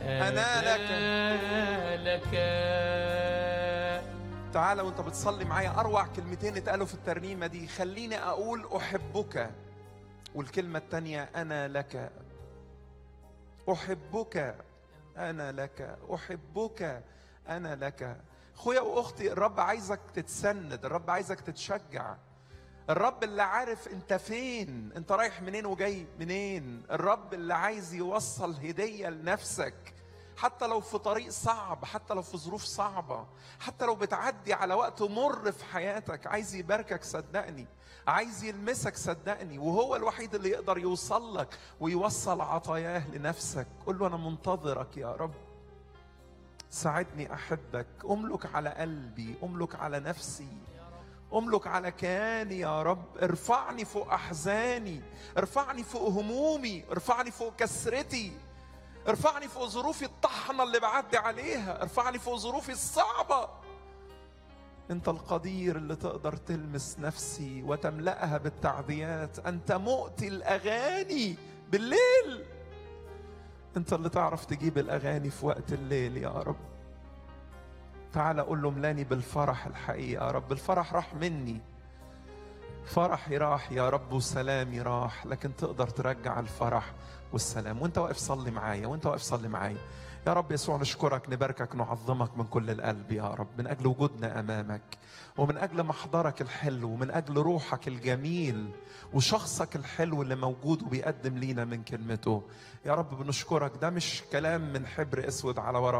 أنا لك. لك تعالى وانت بتصلي معايا اروع كلمتين اتقالوا في الترنيمه دي خليني اقول احبك والكلمه الثانيه انا لك احبك انا لك احبك انا لك اخويا واختي الرب عايزك تتسند الرب عايزك تتشجع الرب اللي عارف انت فين انت رايح منين وجاي منين الرب اللي عايز يوصل هديه لنفسك حتى لو في طريق صعب حتى لو في ظروف صعبة حتى لو بتعدي على وقت مر في حياتك عايز يباركك صدقني عايز يلمسك صدقني وهو الوحيد اللي يقدر يوصل لك ويوصل عطاياه لنفسك قل له أنا منتظرك يا رب ساعدني أحبك أملك على قلبي أملك على نفسي أملك على كياني يا رب ارفعني فوق أحزاني ارفعني فوق همومي ارفعني فوق كسرتي ارفعني فوق ظروفي الطحنة اللي بعدي عليها ارفعني فوق ظروفي الصعبة انت القدير اللي تقدر تلمس نفسي وتملأها بالتعذيات انت مؤتي الاغاني بالليل انت اللي تعرف تجيب الاغاني في وقت الليل يا رب تعال قول له ملاني بالفرح الحقيقة يا رب الفرح راح مني فرحي راح يا رب وسلامي راح لكن تقدر ترجع الفرح والسلام وانت واقف صلي معايا وانت واقف صلي معايا يا رب يسوع نشكرك نباركك نعظمك من كل القلب يا رب من اجل وجودنا امامك ومن اجل محضرك الحلو ومن اجل روحك الجميل وشخصك الحلو اللي موجود وبيقدم لينا من كلمته يا رب بنشكرك ده مش كلام من حبر اسود على ورق